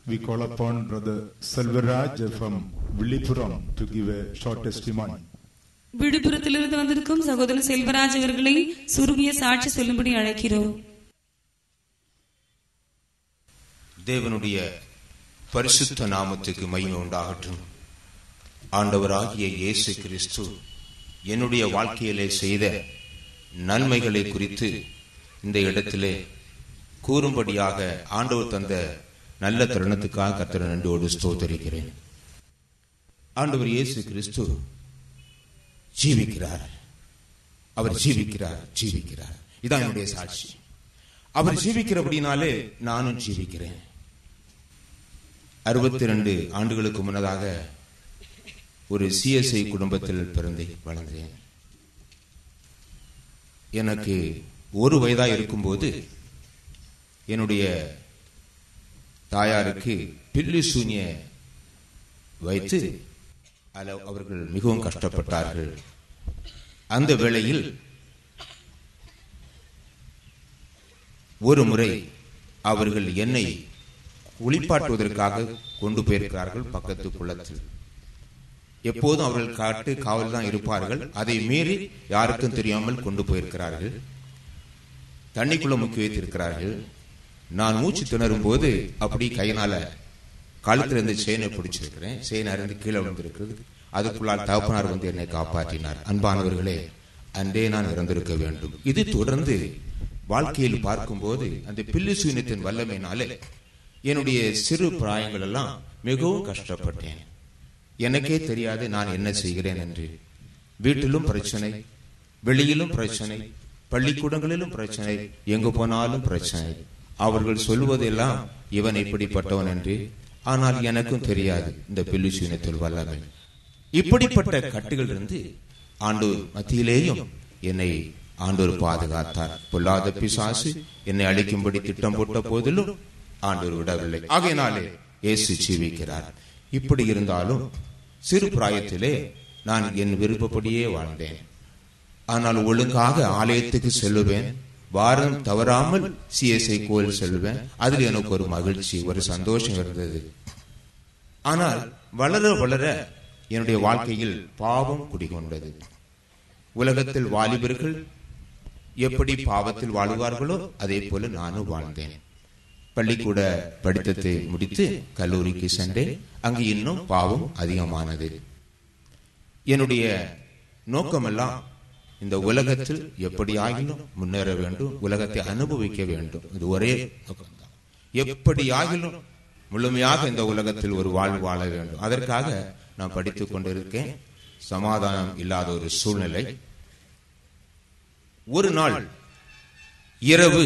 we call upon Brother Selvaraj from Villipuram to give a short testimony. விழுப்புரத்திலிருந்து வந்திருக்கும் சகோதரர் செல்வராஜ் அவர்களை சுருங்கிய சாட்சி சொல்லும்படி அழைக்கிறோம் தேவனுடைய பரிசுத்த நாமத்துக்கு மகிமை உண்டாகட்டும் ஆண்டவராகிய இயேசு கிறிஸ்து என்னுடைய வாழ்க்கையிலே செய்த நன்மைகளை குறித்து இந்த இடத்திலே கூறும்படியாக ஆண்டவர் தந்த நல்ல தருணத்துக்காக கர்த்தர் நன்றியோடு ஸ்தோத்தரிக்கிறேன் ஆண்டவர் இயேசு கிறிஸ்து ஜீவிக்கிறார் அவர் ஜீவிக்கிறார் ஜீவிக்கிறார் இதான் என்னுடைய சாட்சி அவர் ஜீவிக்கிறபடினாலே நானும் ஜீவிக்கிறேன் அறுபத்தி ரெண்டு ஆண்டுகளுக்கு முன்னதாக ஒரு சிஎஸ்ஐ குடும்பத்தில் பிறந்து வளர்ந்தேன் எனக்கு ஒரு வயதா இருக்கும்போது என்னுடைய தாயாருக்கு பில்லி சூனிய வைத்து அதில் அவர்கள் மிகவும் கஷ்டப்பட்டார்கள் அந்த வேளையில் ஒரு முறை அவர்கள் என்னை குளிப்பாட்டுவதற்காக கொண்டு போயிருக்கிறார்கள் பக்கத்து குளத்தில் எப்போதும் அவர்கள் காட்டு காவல் தான் இருப்பார்கள் அதை மீறி யாருக்கும் தெரியாமல் கொண்டு போயிருக்கிறார்கள் தண்ணிக்குள்ள முக்கி வைத்திருக்கிறார்கள் நான் மூச்சு திணறும் போது அப்படி கையினால கழுத்துல இருந்து செயினை பிடிச்சிருக்கிறேன் செயின் அருந்து கீழே விழுந்திருக்கிறது அதுக்குள்ளால் தகப்பனார் வந்து என்னை காப்பாற்றினார் அன்பானவர்களே அன்றே நான் இறந்திருக்க வேண்டும் இது தொடர்ந்து வாழ்க்கையில் பார்க்கும்போது அந்த பில்லு சூன்யத்தின் வல்லமையினாலே என்னுடைய சிறு பிராயங்கள் எல்லாம் மிகவும் கஷ்டப்பட்டேன் எனக்கே தெரியாது நான் என்ன செய்கிறேன் என்று வீட்டிலும் பிரச்சனை வெளியிலும் பிரச்சனை பள்ளிக்கூடங்களிலும் பிரச்சனை எங்கு போனாலும் பிரச்சனை அவர்கள் சொல்வதெல்லாம் இவன் இப்படிப்பட்டவன் என்று ஆனால் எனக்கும் தெரியாது இந்த பில்லு சூன்யத்தில் வல்லமை இப்படிப்பட்ட கட்டுகள் இருந்து ஆண்டு மத்தியிலேயும் என்னை ஆண்டோர் பாதுகாத்தார் பொல்லாத பிசாசு என்னை அழிக்கும்படி திட்டம் போட்ட போதிலும் ஆண்டோர் விடவில்லை ஆகையினாலே இயேசு ஜீவிக்கிறார் இப்படி இருந்தாலும் சிறு பிராயத்திலே நான் என் விருப்பப்படியே வாழ்ந்தேன் ஆனால் ஒழுங்காக ஆலயத்துக்கு செல்லுவேன் வாரம் தவறாமல் சிஎஸ்ஐ கோயில் செல்வேன் அதில் எனக்கு ஒரு மகிழ்ச்சி ஒரு சந்தோஷம் இருந்தது ஆனால் வளர வளர என்னுடைய வாழ்க்கையில் பாவம் குடிகொண்டது உலகத்தில் வாலிபர்கள் எப்படி பாவத்தில் வாழுவார்களோ அதே போல நானும் வாழ்ந்தேன் பள்ளிக்கூட படித்தத்தை முடித்து கல்லூரிக்கு சென்றேன் அங்கு இன்னும் பாவம் அதிகமானது என்னுடைய நோக்கமெல்லாம் இந்த உலகத்தில் எப்படி ஆகிலும் முன்னேற வேண்டும் உலகத்தை அனுபவிக்க வேண்டும் இது ஒரே நோக்கம்தான் எப்படி ஆகிலும் முழுமையாக இந்த உலகத்தில் ஒரு வாழ்வு வாழ வேண்டும் அதற்காக நான் படித்துக் கொண்டிருக்கேன் சமாதானம் இல்லாத ஒரு சூழ்நிலை ஒரு நாள் இரவு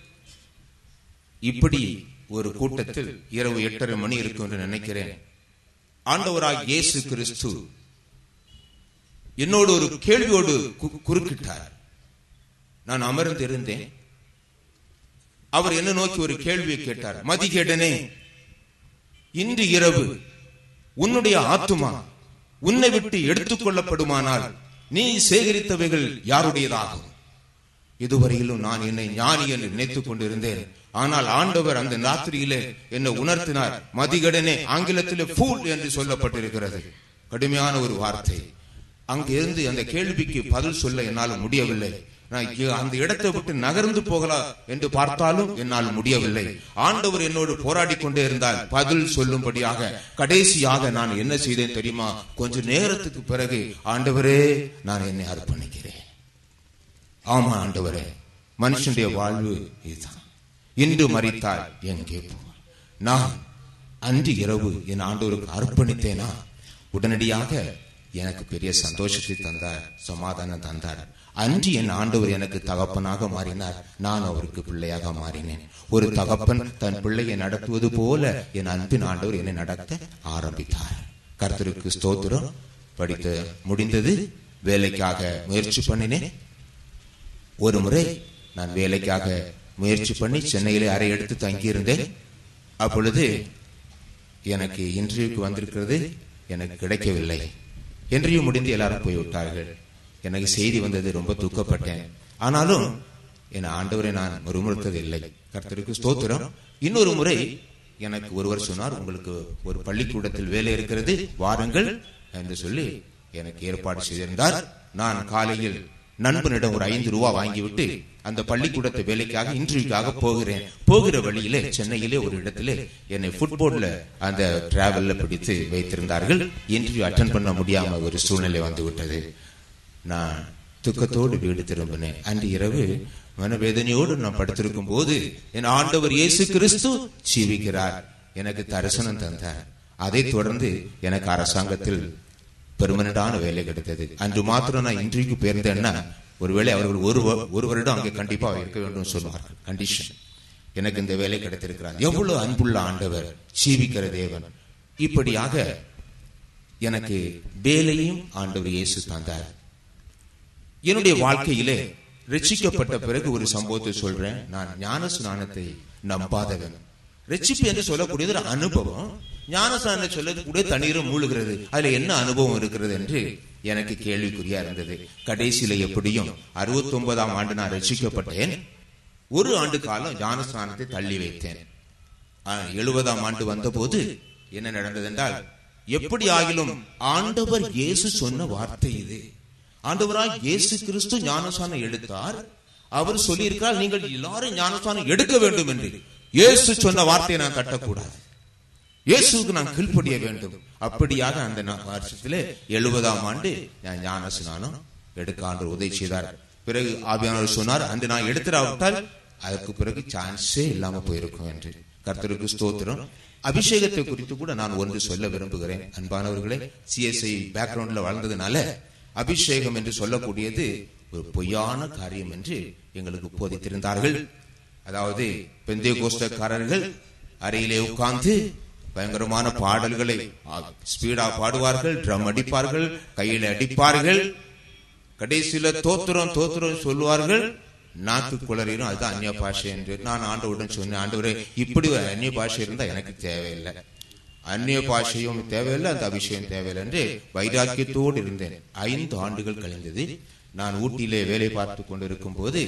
இப்படி ஒரு கூட்டத்தில் இரவு எட்டரை மணி இருக்கும் என்று நினைக்கிறேன் ஆண்டவராக இயேசு கிறிஸ்து என்னோடு ஒரு கேள்வியோடு குறுக்கிட்டார் நான் அமர்ந்து இருந்தேன் அவர் என்ன நோக்கி ஒரு கேள்வியை கேட்டார் மதிகேடனே இன்று இரவு உன்னுடைய ஆத்துமா உன்னை விட்டு எடுத்துக் கொள்ளப்படுமானால் நீ சேகரித்தவைகள் யாருடையதாகும் இதுவரையிலும் நான் என்னை ஞானி என்று நினைத்துக் கொண்டிருந்தேன் ஆனால் ஆண்டவர் அந்த ராத்திரியிலே என்னை உணர்த்தினார் மதிகடனே ஆங்கிலத்திலே ஃபூல் என்று சொல்லப்பட்டிருக்கிறது கடுமையான ஒரு வார்த்தை அங்கிருந்து அந்த கேள்விக்கு பதில் சொல்ல என்னால் முடியவில்லை நான் அந்த இடத்தை விட்டு நகர்ந்து போகலாம் என்று பார்த்தாலும் என்னால் முடியவில்லை ஆண்டவர் என்னோடு போராடி கொண்டே இருந்தால் பதில் சொல்லும்படியாக கடைசியாக நான் என்ன செய்தேன் தெரியுமா கொஞ்ச நேரத்துக்கு பிறகு ஆண்டவரே நான் என்னை அர்ப்பணிக்கிறேன் ஆமா ஆண்டவரே மனுஷனுடைய வாழ்வு இதுதான் இன்று மறித்தால் எங்கே போவார் நான் அன்று இரவு என் ஆண்டவருக்கு அர்ப்பணித்தேனா உடனடியாக எனக்கு பெரிய சந்தோஷத்தை தந்தார் சமாதானம் தந்தார் அன்று என் ஆண்டவர் எனக்கு தகப்பனாக மாறினார் நான் அவருக்கு பிள்ளையாக மாறினேன் ஒரு தகப்பன் தன் பிள்ளையை நடத்துவது போல என் அன்பின் ஆண்டவர் என்னை நடத்த ஆரம்பித்தார் கர்த்தருக்கு ஸ்தோத்திரம் படித்து முடிந்தது வேலைக்காக முயற்சி பண்ணினேன் ஒரு முறை நான் வேலைக்காக முயற்சி பண்ணி சென்னையிலே அறை எடுத்து தங்கியிருந்தேன் அப்பொழுது எனக்கு இன்டர்வியூக்கு வந்திருக்கிறது எனக்கு கிடைக்கவில்லை இன்டர்வியூ முடிந்து எல்லாரும் போய்விட்டார்கள் எனக்கு செய்தி வந்தது ரொம்ப துக்கப்பட்டேன் ஆனாலும் என் ஆண்டவரை நான் முறுமுறுத்தது இல்லை கர்த்தருக்கு ஸ்தோத்திரம் இன்னொரு முறை எனக்கு ஒருவர் சொன்னார் உங்களுக்கு ஒரு பள்ளிக்கூடத்தில் வேலை இருக்கிறது வாருங்கள் என்று சொல்லி எனக்கு ஏற்பாடு செய்திருந்தார் நான் காலையில் நண்பனிடம் ஒரு ஐந்து ரூபா வாங்கிவிட்டு அந்த பள்ளிக்கூடத்து வேலைக்காக இன்டர்வியூக்காக போகிறேன் போகிற வழியிலே சென்னையிலே ஒரு இடத்திலே என்னை ஃபுட்போர்ட்ல அந்த டிராவல்ல பிடித்து வைத்திருந்தார்கள் இன்டர்வியூ அட்டன் பண்ண முடியாம ஒரு சூழ்நிலை வந்து விட்டது நான் துக்கத்தோடு வீடு திரும்பினேன் அன்று இரவு மனவேதனையோடு நான் படுத்திருக்கும் போது என் ஆண்டவர் இயேசு கிறிஸ்து ஜீவிக்கிறார் எனக்கு தரிசனம் தந்தார் அதைத் தொடர்ந்து எனக்கு அரசாங்கத்தில் பெர்மனண்டான வேலை கிடைத்தது அன்று மாத்திரம் நான் இன்றைக்கு போயிருந்தேன்னா ஒருவேளை அவர்கள் ஒரு வ- ஒரு வருடம் அங்கே கண்டிப்பா இருக்க வேண்டும் சொல்வார்கள் கண்டிஷன் எனக்கு இந்த வேலை கிடைத்திருக்கிறார் எவ்வளவு அன்புள்ள ஆண்டவர் ஜீவிக்கிற தேவன் இப்படியாக எனக்கு வேலையும் ஆண்டவர் இயேசு தந்தார் என்னுடைய வாழ்க்கையிலே ரட்சிக்கப்பட்ட பிறகு ஒரு சம்பவத்தை சொல்றேன் நான் ஞான ஸ்நானத்தை நம்பாதவன் ரட்சிப்பு என்று சொல்லக்கூடியது ஒரு அனுபவம் ஞான ஸ்நானம் சொல்லது கூட தண்ணீரும் மூழ்கிறது அதுல என்ன அனுபவம் இருக்கிறது என்று எனக்கு கேள்விக்குறியா இருந்தது கடைசியில எப்படியும் அறுபத்தி ஒன்பதாம் ஆண்டு நான் ரட்சிக்கப்பட்டேன் ஒரு ஆண்டு காலம் ஞான ஸ்நானத்தை தள்ளி வைத்தேன் எழுபதாம் ஆண்டு வந்தபோது என்ன நடந்தது என்றால் எப்படி ஆகிலும் ஆண்டவர் இயேசு சொன்ன வார்த்தை இது ஆண்டவராய் இயேசு கிறிஸ்து ஞானஸ்தானம் எடுத்தார் அவர் சொல்லியிருக்கிறார் நீங்கள் எல்லாரும் ஞானஸ்தானம் எடுக்க வேண்டும் என்று இயேசு சொன்ன வார்த்தையை நான் தட்டக்கூடாது இயேசுக்கு நான் கீழ்ப்படிய வேண்டும் அப்படியாக அந்த நா- வருஷத்திலே எழுபதாம் ஆண்டு நான் ஞான ஸ்நானம் எடுக்க ஆண்டு உதவி செய்தார் பிறகு ஆவியானவர் சொன்னார் அந்த நான் எடுத்துடாவிட்டால் அதற்கு பிறகு சான்ஸே இல்லாம போயிருக்கும் என்று கர்த்தருக்கு ஸ்தோத்திரம் அபிஷேகத்தை குறித்து கூட நான் ஒன்று சொல்ல விரும்புகிறேன் அன்பானவர்களே சிஎஸ்ஐ பேக்ரவுண்ட்ல வளர்ந்ததுனால அபிஷேகம் என்று சொல்லக்கூடியது ஒரு பொய்யான காரியம் என்று எங்களுக்கு போதித்திருந்தார்கள் அதாவது பெந்தே கோஷ்டக்காரர்கள் அறையிலே உட்கார்ந்து பயங்கரமான பாடல்களை ஸ்பீடா பாடுவார்கள் ட்ரம் அடிப்பார்கள் கையில அடிப்பார்கள் கடைசியில தோத்திரம் தோத்திரம் சொல்லுவார்கள் நாக்கு குளறிடும் அதுதான் அந்நிய பாஷை என்று நான் ஆண்டவருடன் சொன்னேன் ஆண்டவரே இப்படி ஒரு அந்நிய பாஷை இருந்தா எனக்கு தேவையில்லை அந்நிய பாஷையும் தேவையில்லை அந்த அபிஷேகம் தேவையில்லை என்று வைராக்கியத்தோடு இருந்தேன் ஐந்து ஆண்டுகள் கழிந்தது நான் ஊட்டியிலே வேலை பார்த்து கொண்டிருக்கும் போது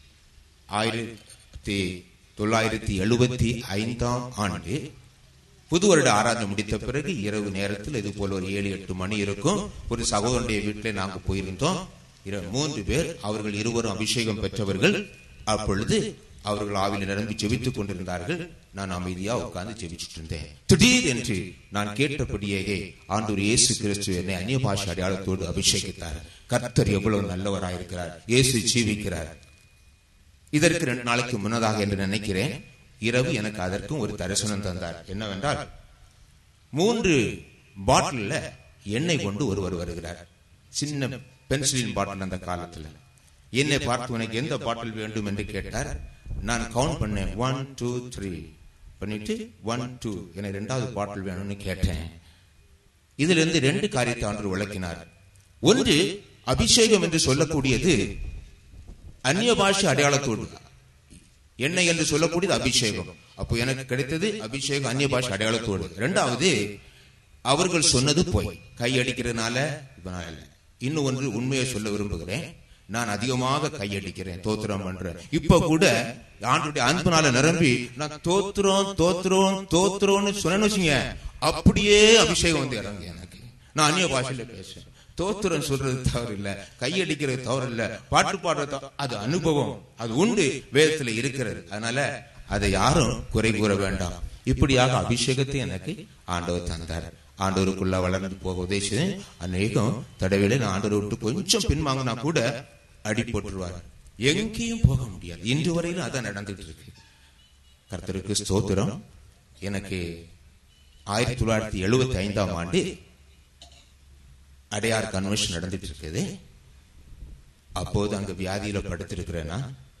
ஆயிரத்தி தொள்ளாயிரத்தி எழுபத்தி ஐந்தாம் ஆண்டு புது வருட ஆராதனை முடித்த பிறகு இரவு நேரத்தில் இது போல ஒரு ஏழு எட்டு மணி இருக்கும் ஒரு சகோதரனுடைய வீட்டில் நாங்க போயிருந்தோம் இர- மூன்று பேர் அவர்கள் இருவரும் அபிஷேகம் பெற்றவர்கள் அப்பொழுது அவர்கள் ஆவில நிரம்பி ஜெபித்துக் கொண்டிருந்தார்கள் நான் அமைதியா உட்கார்ந்து ஜெபிச்சுட்டு இருந்தேன் திடீர் என்று நான் கேட்டபடியே ஆண்டவர் இயேசு கிறிஸ்து என்னை அந்நிய பாஷை அடையாளத்தோடு அபிஷேகித்தார் கர்த்தர் எவ்வளவு நல்லவராயிருக்கிறார் இயேசு ஜீவிக்கிறார் இதற்கு ரெண்டு நாளைக்கு முன்னதாக என்று நினைக்கிறேன் இரவு எனக்கு அதற்கும் ஒரு தரிசனம் தந்தார் என்னவென்றால் மூன்று பாட்டில்ல எண்ணெய் கொண்டு ஒருவர் வருகிறார் சின்ன பென்சிலின் பாட்டில் அந்த காலத்துல என்னை பார்த்து உனக்கு எந்த பாட்டில் வேண்டும் என்று கேட்டார் நான் கவுண்ட் பண்ணேன் ஒன் டூ த்ரீ பண்ணிட்டு ஒன் டூ எனக்கு ரெண்டாவது பாட்டில் வேணும்னு கேட்டேன் இதுல இருந்து ரெண்டு காரியத்தை ஆண்டு விளக்கினார் ஒன்று அபிஷேகம் என்று சொல்லக்கூடியது அந்நிய பாஷை அடையாளத்தோடு என்ன என்று சொல்லக்கூடியது அபிஷேகம் அப்போ எனக்கு கிடைத்தது அபிஷேகம் அந்நிய பாஷை அடையாளத்தோடு இரண்டாவது அவர்கள் சொன்னது போய் கை அடிக்கிறதுனால இப்ப நான் இல்லை. இன்னும் ஒன்று உண்மையை சொல்ல விரும்புகிறேன் நான் அதிகமாக கையடிக்கிறேன் தோத்திரம் பண்றேன் இப்ப கூட ஆண்டுடைய அன்புனால நிரம்பி நான் தோத்துறோம் தோத்துறோம் தோத்துறோம்னு சொன்னேன்னு வச்சுங்க அப்படியே அபிஷேகம் வந்து இறங்கு எனக்கு நான் அந்நிய பாஷையில பேசுறேன் தோத்திரம் சொல்றது தவறு இல்ல கையடிக்கிறது தவறு இல்ல பாட்டு பாடுறது தவறு- அது அனுபவம் அது உண்டு வேதத்துல இருக்கிறது அதனால அதை யாரும் குறை கூற வேண்டாம் இப்படியாக அபிஷேகத்தை எனக்கு ஆண்டவர் தந்தார் ஆண்டவருக்குள்ள வளர்ந்து போக உதேசி அநேகம் தடவையில நான் ஆண்டவரை விட்டு கொஞ்சம் பின்வாங்கினா கூட அடி போட்டுருவார் எங்கேயும் போக முடியாது இன்று வரையிலும் அதான் நடந்துட்டு இருக்கு கர்த்தருக்கு ஸ்தோத்திரம் எனக்கு ஆயிரத்தி தொள்ளாயிரத்தி எழுபத்தி ஐந்தாம் ஆண்டு அடையார் கன்வென்ஷன் நடந்துட்டு இருக்குது அப்போது அங்க வியாதியில படுத்திருக்கிறேன்னா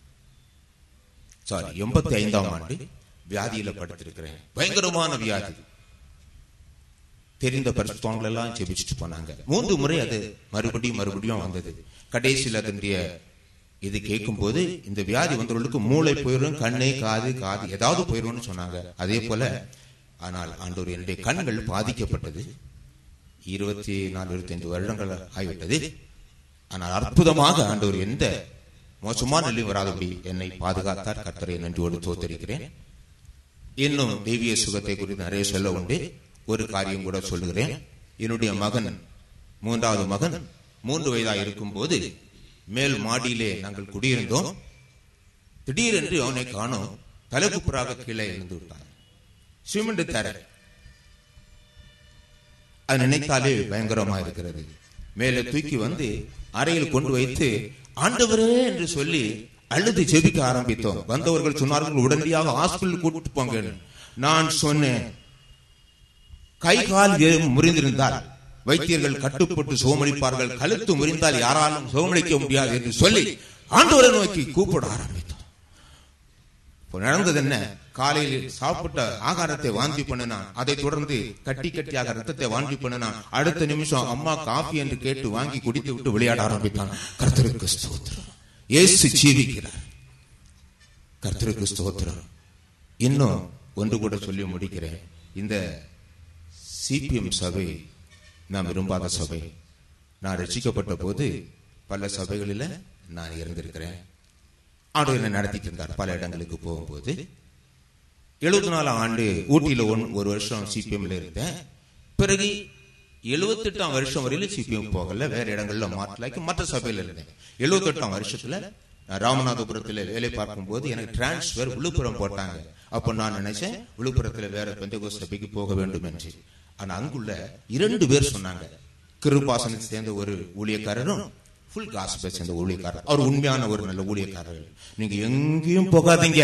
சாரி எண்பத்தி ஐந்தாம் ஆண்டு வியாதியில படுத்திருக்கிறேன் பயங்கரமான வியாதி தெரிந்த பரிசுத்தவங்கள் எல்லாம் ஜெபிச்சுட்டு போனாங்க மூன்று முறை அது மறுபடியும் மறுபடியும் வந்தது கடைசியில் அதனுடைய இது கேட்கும் போது இந்த வியாதி வந்தவர்களுக்கு மூளை போயிடும் கண்ணு காது காது ஏதாவது போயிடும்னு சொன்னாங்க அதே போல ஆனால் ஆண்டவர் என்னுடைய கண்கள் பாதிக்கப்பட்டது இருபத்தி நாலு இருபத்தைந்து வருடங்கள் ஆகிவிட்டது ஆனால் அற்புதமாக ஆண்டவர் எந்த மோசமான நிலையும் வராதபடி என்னை பாதுகாத்தார் கர்த்தரை நன்றியோடு தோத்தரிக்கிறேன் இன்னும் தெய்வீக சுகத்தை குறித்து நிறைய சொல்ல உண்டு ஒரு காரியம் கூட சொல்லுகிறேன் என்னுடைய மகன் மூன்றாவது மகன் மூன்று வயதா இருக்கும் போது மேல் மாடியிலே நாங்கள் குடியிருந்தோம் திடீரென்று அவனை காணோம் தலைக்குப்புறாக கீழே இருந்து விட்டான் சிமெண்ட் தர அது நினைத்தாலே பயங்கரமா இருக்கிறது மேலே தூக்கி வந்து அறையில் கொண்டு வைத்து ஆண்டவரே என்று சொல்லி அழுது ஜெபிக்க ஆரம்பித்தோம் வந்தவர்கள் சொன்னார்கள் உடனடியாக ஹாஸ்பிட்டல் கூட்டிட்டு போங்க நான் சொன்னேன் கை கால் எதுவும் முறிந்திருந்தால் வைத்தியர்கள் கட்டுப்பட்டு சுகமளிப்பார்கள் கழுத்து முறிந்தால் யாராலும் சுகமளிக்க முடியாது என்று சொல்லி ஆண்டவரை நோக்கி கூப்பிட ஆரம்பித்தோம் இப்போ நடந்தது என்ன காலையில் சாப்பிட்ட ஆகாரத்தை வாந்தி பண்ணினான் அதை தொடர்ந்து கட்டி கட்டியாக ரத்தத்தை வாந்தி பண்ணினான் அடுத்த நிமிஷம் அம்மா காஃபி என்று கேட்டு வாங்கி குடித்து விட்டு விளையாட ஆரம்பித்தான் கர்த்தருக்கு ஸ்தோத்திரம் இயேசு ஜீவிக்கிறார் கர்த்தருக்கு ஸ்தோத்திரம் இன்னும் ஒன்று கூட சொல்லி முடிக்கிறேன் இந்த சிபிஎம் சபை நான் விரும்பாத சபை நான் ரசிக்கப்பட்ட போது பல சபைகளில் நான் இருந்திருக்கிறேன் ஆண்டு என்னை நடத்திட்டு இருந்தார் பல இடங்களுக்கு போகும்போது எழுபத்தி நாலாம் ஆண்டு ஊட்டியில ஒன் ஒரு வருஷம் சிபிஎம்ல இருந்தேன் பிறகு எழுபத்தெட்டாம் வருஷம் வரையில சிபிஎம் போகல வேற இடங்கள்ல மாற்றலாக்கி மற்ற சபையில இருந்தேன் எழுபத்தெட்டாம் வருஷத்துல நான் ராமநாதபுரத்துல வேலை பார்க்கும்போது எனக்கு டிரான்ஸ்பர் விழுப்புரம் போட்டாங்க அப்போ நான் நினைச்சேன் விழுப்புரத்துல வேற பெந்தகோ சபைக்கு போக வேண்டும் என்று ஆனா அங்குள்ள இரண்டு பேர் சொன்னாங்க கிருபாசனத்தை சேர்ந்த ஒரு ஊழியக்காரரும் ஃபுல் காஸ்பை சேர்ந்த ஊழியக்காரர் அவர் உண்மையான ஒரு நல்ல ஊழியக்காரர் நீங்க எங்கேயும் போகாதீங்க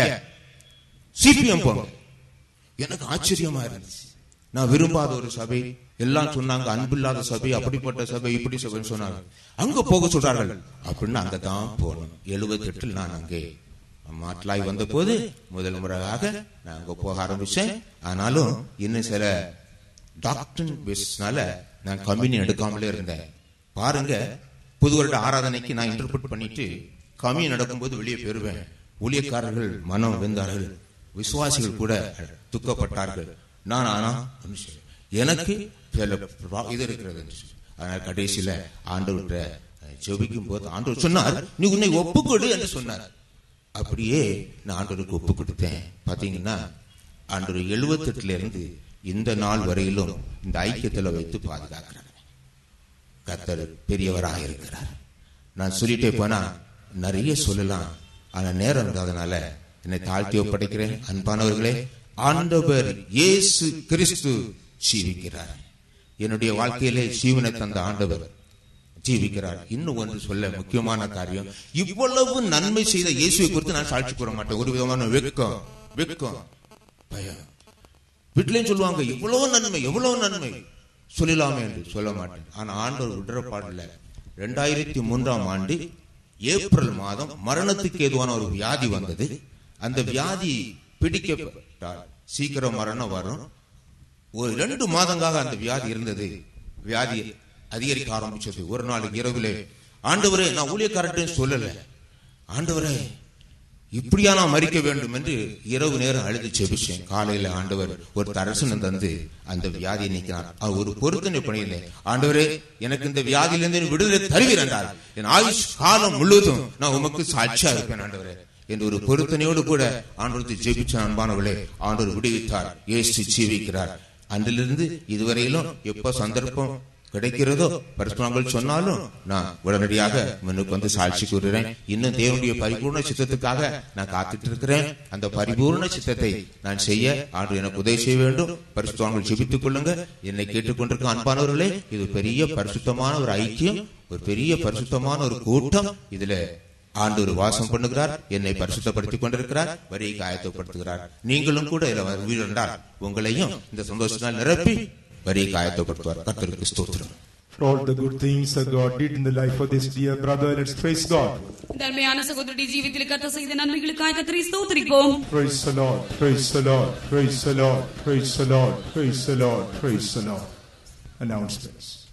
சிபிஎம் போங்க எனக்கு ஆச்சரியமா இருந்துச்சு நான் விரும்பாத ஒரு சபை எல்லாம் சொன்னாங்க அன்பில்லாத சபை அப்படிப்பட்ட சபை இப்படி சபைன்னு சொன்னாங்க அங்க போக சொல்றார்கள் அப்படின்னு அங்க தான் போகணும் எழுபத்தி எட்டில் நான் அங்கே மாட்டலாய் வந்த போது முதல் முறையாக நான் அங்க போக ஆரம்பிச்சேன் ஆனாலும் இன்னும் சில டாக்டர் பேஸ்னால நான் கம்பெனி எடுக்காமலே இருந்தேன் பாருங்க புது வருட ஆராதனைக்கு நான் இன்டர்பிரட் பண்ணிட்டு கம்மி நடக்கும்போது வெளியே பெறுவேன் ஊழியக்காரர்கள் மனம் வெந்தார்கள் விசுவாசிகள் கூட துக்கப்பட்டார்கள் நான் ஆனா எனக்கு சில இது இருக்கிறது அதனால் கடைசியில ஆண்டவர்கிட்ட ஜெபிக்கும் போது ஆண்டவர் சொன்னார் நீ உன்னை ஒப்புக்கொடு என்று சொன்னார் அப்படியே நான் ஆண்டவருக்கு ஒப்பு கொடுத்தேன் பாத்தீங்கன்னா ஆண்டவர் எழுபத்தெட்டுல இருந்து இந்த நாள் வரையிலும் இந்த ஐக்கியத்துல வைத்து பாதுகாக்கிறார் கத்தர் பெரியவராக இருக்கிறார் நான் சொல்லிட்டே போனா நிறைய சொல்லலாம் ஆனா நேரம் இருந்ததுனால என்னை தாழ்த்தி ஒப்படைக்கிறேன் அன்பானவர்களே ஆண்டவர் இயேசு கிறிஸ்து ஜீவிக்கிறார் என்னுடைய வாழ்க்கையிலே ஜீவனை தந்த ஆண்டவர் ஜீவிக்கிறார் இன்னும் ஒன்று சொல்ல முக்கியமான காரியம் இவ்வளவு நன்மை செய்த இயேசுவை குறித்து நான் சாட்சி கூற மாட்டேன் ஒரு விதமான வெக்கம் வெக்கம் பயம் வீட்டிலையும் சொல்லுவாங்க எவ்வளவு நன்மை எவ்வளவு நன்மை சொல்லலாமே என்று சொல்ல மாட்டேன் ஆனா ஆண்டவர் விடுறப்பாடல ரெண்டாயிரத்தி மூன்றாம் ஆண்டு ஏப்ரல் மாதம் மரணத்துக்கு ஏதுவான ஒரு வியாதி வந்தது அந்த வியாதி பிடிக்கப்பட்டால் சீக்கிரம் மரணம் வரும் ஒரு ரெண்டு மாதங்களாக அந்த வியாதி இருந்தது வியாதி அதிகரிக்க ஆரம்பிச்சது ஒரு நாள் இரவிலே ஆண்டவரே நான் ஊழியக்காரர்கிட்ட சொல்லல ஆண்டவரே இப்படியா நான் மறிக்க வேண்டும் என்று இரவு நேரம் அழுது செபிச்சேன் காலையில ஆண்டவர் ஒரு தரசனம் தந்து அந்த வியாதியை நீக்கினார் அவர் ஒரு பொருத்தனை பண்ணியிருந்தேன் ஆண்டவரே எனக்கு இந்த வியாதியிலிருந்து விடுதலை தருவீர் என்றார் என் ஆயுஷ் காலம் முழுவதும் நான் உமக்கு சாட்சியா இருப்பேன் ஆண்டவரே என்று ஒரு பொருத்தனையோடு கூட ஆண்டவரத்தை ஜெபிச்ச அன்பானவர்களே ஆண்டவர் விடுவித்தார் ஏசு ஜீவிக்கிறார் அன்றிலிருந்து இதுவரையிலும் எப்ப சந்தர்ப்பம் கிடைக்கிறதோ பரிசுத்தவான்கள் சொன்னாலும் நான் உடனடியாக முன்னுக்கு வந்து சாட்சி கூறுகிறேன் இன்னும் தேவனுடைய பரிபூர்ண சித்தத்துக்காக நான் காத்துட்டு இருக்கிறேன் அந்த பரிபூர்ண சித்தத்தை நான் செய்ய ஆண்டு எனக்கு உதவி செய்ய வேண்டும் பரிசுத்தவான்கள் ஜெபித்துக் கொள்ளுங்க என்னை கேட்டுக்கொண்டிருக்க அன்பானவர்களே இது பெரிய பரிசுத்தமான ஒரு ஐக்கியம் ஒரு பெரிய பரிசுத்தமான ஒரு கூட்டம் இதுல ஆண்டவர் வாசம் பண்ணுகிறார் என்னை பரிசுத்தப்படுத்திக் கொண்டிருக்கிறார் வரியை காயத்தப்படுத்துகிறார் நீங்களும் கூட இதுல வருவீர்கள் உங்களையும் இந்த சந்தோஷத்தால் நிரப்பி வரியை காயத்தப்படுத்துவார் கர்த்தருக்கு ஸ்தோத்திரம் For all the good things that God did in the life of this dear brother, let's praise God. தன்மையான சகோதரருடைய ஜீவித்தில் கத்த செய்த நன்மைகளுக்காக கத்தரை ஸ்தோத்திரிப்போம் Praise the Lord, praise the Lord, praise the Lord, praise the Lord, praise the Lord, praise the Lord. Announcements.